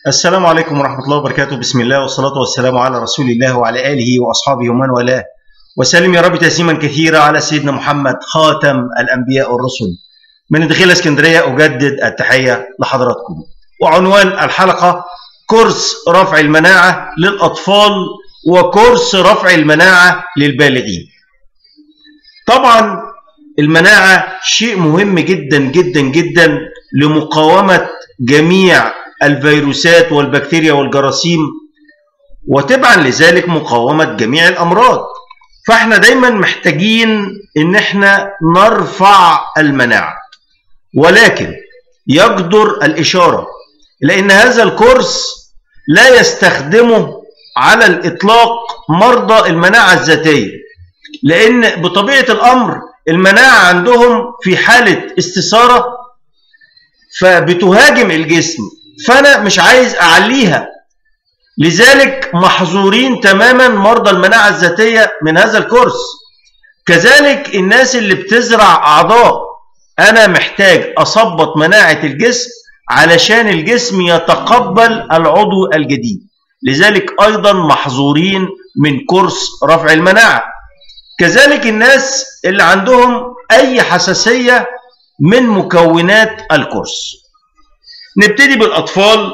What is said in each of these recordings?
السلام عليكم ورحمة الله وبركاته بسم الله والصلاة والسلام على رسول الله وعلى آله وأصحابه ومن والاه وسلم يا رب تسليما كثيرا على سيدنا محمد خاتم الأنبياء والرسل من دخيل اسكندرية أجدد التحية لحضراتكم وعنوان الحلقة كورس رفع المناعة للأطفال وكورس رفع المناعة للبالغين طبعا المناعة شيء مهم جدا جدا جدا لمقاومة جميع الفيروسات والبكتيريا والجراثيم وتبعا لذلك مقاومة جميع الأمراض فاحنا دايما محتاجين ان احنا نرفع المناعة ولكن يقدر الإشارة لأن هذا الكورس لا يستخدمه على الإطلاق مرضى المناعة الذاتية لأن بطبيعة الأمر المناعة عندهم في حالة استثارة فبتهاجم الجسم فأنا مش عايز أعليها لذلك محظورين تماما مرضى المناعة الذاتية من هذا الكورس كذلك الناس اللي بتزرع أعضاء أنا محتاج أصبط مناعة الجسم علشان الجسم يتقبل العضو الجديد لذلك أيضا محظورين من كورس رفع المناعة كذلك الناس اللي عندهم أي حساسية من مكونات الكورس نبتدي بالأطفال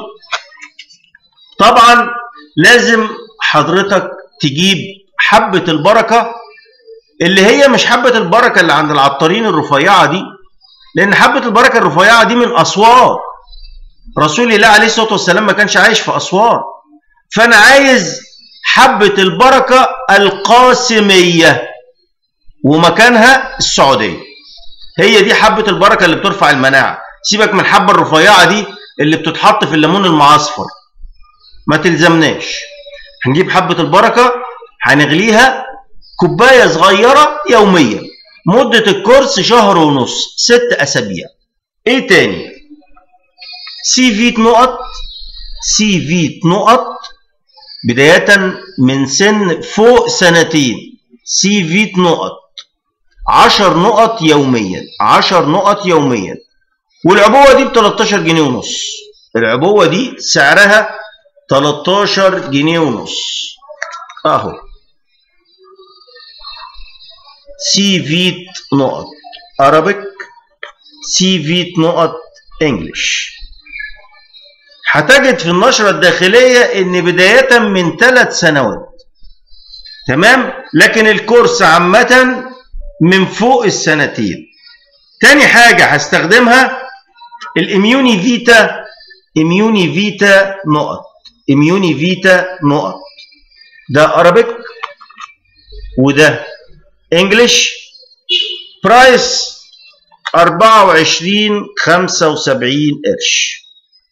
طبعا لازم حضرتك تجيب حبة البركة اللي هي مش حبة البركة اللي عند العطارين الرفيعة دي لأن حبة البركة الرفيعة دي من أسوار رسول الله عليه الصلاة والسلام ما كانش عايش في أسوار فأنا عايز حبة البركة القاسمية ومكانها السعودية هي دي حبة البركة اللي بترفع المناعة سيبك من الحبة الرفيعة دي اللي بتتحط في الليمون المعصفر ما تلزمناش هنجيب حبة البركة هنغليها كوباية صغيرة يوميا مدة الكورس شهر ونص ست أسابيع إيه تاني سي فيت نقط سي فيت نقط بداية من سن فوق سنتين سي فيت نقط عشر نقط يوميا عشر نقط يوميا والعبوة دي ب 13 جنيه ونص العبوة دي سعرها 13 جنيه ونص اهو سي فيت نقط Arabic سي فيت نقط انجلش هتجد في النشرة الداخلية ان بداية من ثلاث سنوات تمام لكن الكورس عامة من فوق السنتين تاني حاجة هستخدمها الاميوني فيتا اميوني فيتا نقط اميوني فيتا نقط ده ارابيك وده انجلش برايس 24 75 قرش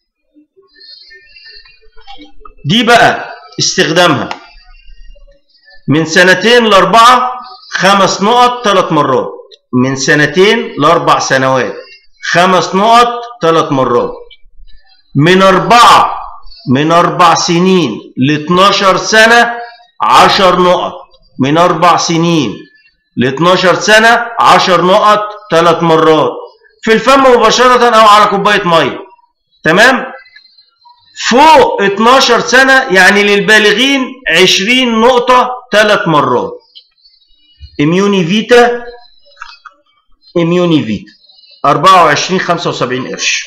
دي بقى استخدامها من سنتين لاربعه خمس نقط ثلاث مرات من سنتين لاربع سنوات خمس نقط ثلاث مرات من أربعة من أربع سنين ل 12 سنة 10 نقط من أربع سنين ل 12 سنة 10 نقط ثلاث مرات في الفم مباشرة أو على كوباية مية تمام فوق 12 سنة يعني للبالغين 20 نقطة ثلاث مرات اميوني فيتا اميوني فيتا 24 75 قرش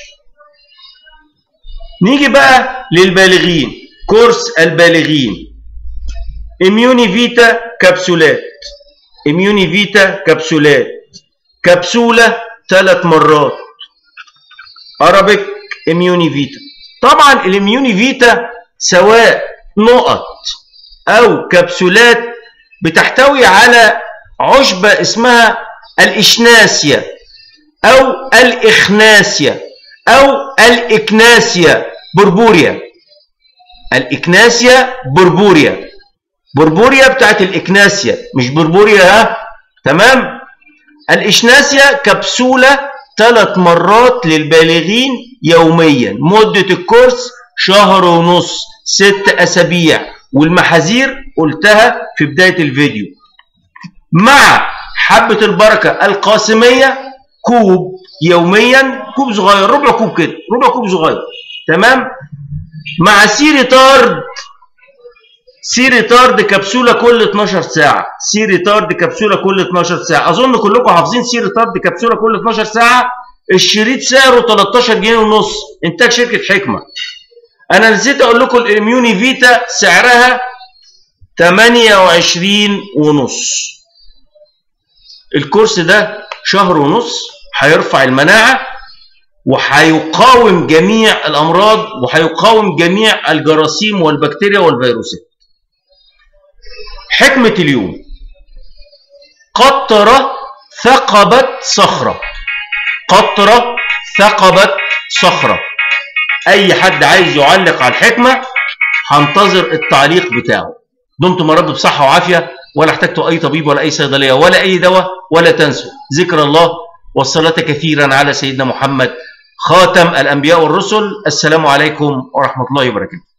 نيجي بقى للبالغين كورس البالغين اميوني فيتا كبسولات اميوني فيتا كبسولات كبسولة ثلاث مرات ارابيك اميوني فيتا طبعا الاميوني فيتا سواء نقط او كبسولات بتحتوي على عشبة اسمها الاشناسيا او الاخناسيا او الاكناسيا بربوريا الاكناسيا بربوريا بربوريا بتاعت الاكناسيا مش بربوريا ها تمام الاشناسيا كبسولة ثلاث مرات للبالغين يوميا مدة الكورس شهر ونص ست اسابيع والمحاذير قلتها في بداية الفيديو مع حبة البركة القاسمية كوب يوميا كوب صغير ربع كوب كده ربع كوب صغير تمام مع سيريتارد سيريتارد كبسوله كل 12 ساعه سيريتارد كبسوله كل 12 ساعه اظن كلكم حافظين سيريتارد كبسوله كل 12 ساعه الشريط سعره 13 جنيه ونص انتاج شركه حكمه انا نسيت اقول لكم الاميوني فيتا سعرها 28 ونص الكورس ده شهر ونص هيرفع المناعه وهيقاوم جميع الامراض وهيقاوم جميع الجراثيم والبكتيريا والفيروسات حكمه اليوم قطره ثقبت صخره قطره ثقبت صخره اي حد عايز يعلق على الحكمه هنتظر التعليق بتاعه دمتم يا رب بصحه وعافيه ولا احتجتوا اي طبيب ولا اي صيدليه ولا اي دواء ولا تنسوا ذكر الله والصلاه كثيرا على سيدنا محمد خاتم الانبياء والرسل السلام عليكم ورحمه الله وبركاته